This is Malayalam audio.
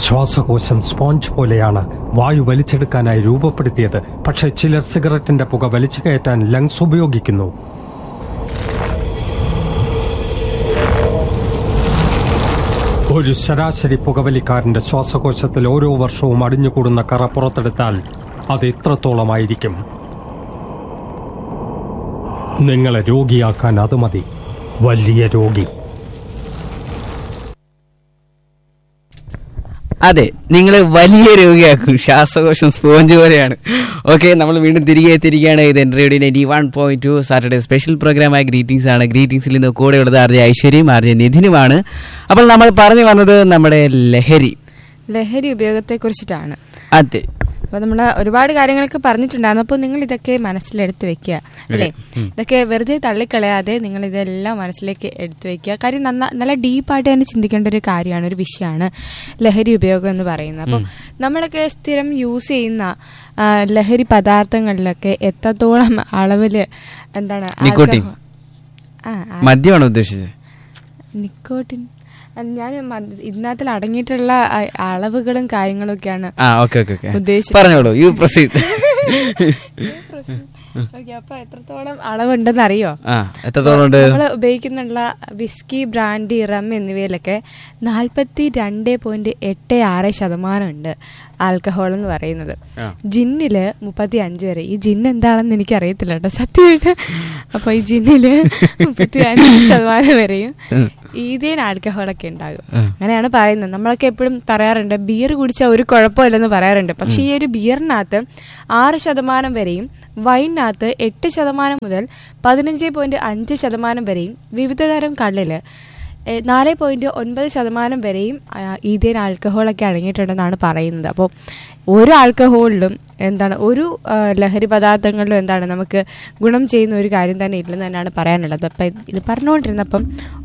ശ്വാസകോശം സ്പോഞ്ച് പോലെയാണ് വായു വലിച്ചെടുക്കാനായി രൂപപ്പെടുത്തിയത് പക്ഷേ ചിലർ സിഗരറ്റിന്റെ പുക വലിച്ചു കയറ്റാൻ ലങ്സ് ഉപയോഗിക്കുന്നു ഒരു ശരാശരി പുകവലിക്കാരന്റെ ശ്വാസകോശത്തിൽ ഓരോ വർഷവും അടിഞ്ഞുകൂടുന്ന കറ പുറത്തെടുത്താൽ അത് എത്രത്തോളമായിരിക്കും നിങ്ങളെ രോഗിയാക്കാൻ അത് മതി വലിയ രോഗി അതെ നിങ്ങൾ വലിയ രോഗിയാക്കും ശ്വാസകോശം സ്പോഞ്ച് പോലെയാണ് ഓക്കെ നമ്മൾ വീണ്ടും തിരികെ എത്തിയിരിക്കുകയാണ് ഇത് എൻ്റെ radio ninety one point two Saturday special പ്രോഗ്രാമായ ഗ്രീറ്റിംഗ്സ് ആണ് ഗ്രീറ്റിംഗ്സിൽ നിന്ന് കൂടെയുള്ളത് ആർ ജെ ഐശ്വര്യയും ആർ ജെ നിധിനുമാണ് അപ്പോൾ നമ്മൾ പറഞ്ഞു വന്നത് നമ്മുടെ ലഹരി ലഹരി ഉപയോഗത്തെ കുറിച്ചിട്ടാണ് അതെ അപ്പൊ നമ്മൾ ഒരുപാട് കാര്യങ്ങളൊക്കെ പറഞ്ഞിട്ടുണ്ടായിരുന്നു അപ്പോൾ നിങ്ങൾ ഇതൊക്കെ മനസ്സിലെടുത്ത് വെക്കുക അല്ലേ ഇതൊക്കെ വെറുതെ തള്ളിക്കളയാതെ നിങ്ങൾ ഇതെല്ലാം മനസ്സിലേക്ക് എടുത്തു വെക്കുക കാര്യം നന്ന നല്ല ഡീപ്പായിട്ട് തന്നെ ചിന്തിക്കേണ്ട ഒരു കാര്യമാണ് ഒരു വിഷയമാണ് ലഹരി ഉപയോഗം എന്ന് പറയുന്നത് അപ്പം നമ്മളൊക്കെ സ്ഥിരം യൂസ് ചെയ്യുന്ന ആ, ലഹരി പദാർത്ഥങ്ങളിലൊക്കെ എത്രത്തോളം അളവില് എന്താണ് നിക്കോട്ടിൻ. ആൽക്കഹോൾ- ആ ആ, മദ്യമാണോ ഉദ്ദേശിച്ചത് നിക്കോട്ടിൻ അത് ഞാൻ ഇതിനകത്തിൽ അടങ്ങിയിട്ടുള്ള ആ- അളവുകളും കാര്യങ്ങളും ഒക്കെയാണ് ആ ഓക്കെ ഓക്കെ ഓക്കെ ഉദ്ദേശിച്ചത്. പറഞ്ഞോളൂ യു പ്രൊസീഡ് ഓക്കേ, അപ്പൊ എത്രത്തോളം അളവുണ്ടെന്ന് അറിയോ ആ എത്രത്തോളം ഉണ്ട് നമ്മൾ ഉപയോഗിക്കുന്നുള്ള വിസ്കി ബ്രാൻഡി റം എന്നിവയിലൊക്കെ നാൽപ്പത്തി രണ്ട് പോയിന്റ് എട്ട് ആറ് ശതമാനം ഉണ്ട് ആൽക്കഹോൾ എന്ന് പറയുന്നത് ആ. ജിന്നില് മുപ്പത്തി അഞ്ച് വരെ ഈ ജിന്ന് എന്താണെന്ന് എനിക്ക് അറിയത്തില്ല കേട്ടോ സത്യമായിട്ട് അപ്പൊ ഈ ജിന്നില് മുപ്പത്തി അഞ്ച് ശതമാനം വരെയും ഈതേൻ ആൽക്കഹോളൊക്കെ ഉണ്ടാകും അങ്ങനെയാണ് പറയുന്നത് നമ്മളൊക്കെ എപ്പോഴും പറയാറുണ്ട് ബിയർ കുടിച്ചാൽ ഒരു കുഴപ്പമില്ലെന്ന് പറയാറുണ്ട് പക്ഷെ ഈ ഒരു ബിയറിനകത്ത് ആറ് ശതമാനം വരെയും വൈനകത്ത് എട്ട് ശതമാനം മുതൽ പതിനഞ്ച് പോയിന്റ് അഞ്ച് ശതമാനം വരെയും വിവിധതരം കള്ളില് എ, നാല് പോയിന്റ് ഒൻപത് ശതമാനം വരെയും ആ, ഈതേൻ ആൽക്കഹോളൊക്കെ അടങ്ങിയിട്ടുണ്ടെന്നാണ് പറയുന്നത് അപ്പോൾ ഒരു ആൽക്കഹോളിലും എന്താണ് ഒരു ആ, ലഹരി പദാർത്ഥങ്ങളിലും എന്താണ് നമുക്ക് ഗുണം ചെയ്യുന്ന ഒരു കാര്യം തന്നെ ഇല്ലെന്ന് തന്നെയാണ് പറയാനുള്ളത് അപ്പം ഇത് പറഞ്ഞുകൊണ്ടിരുന്നപ്പം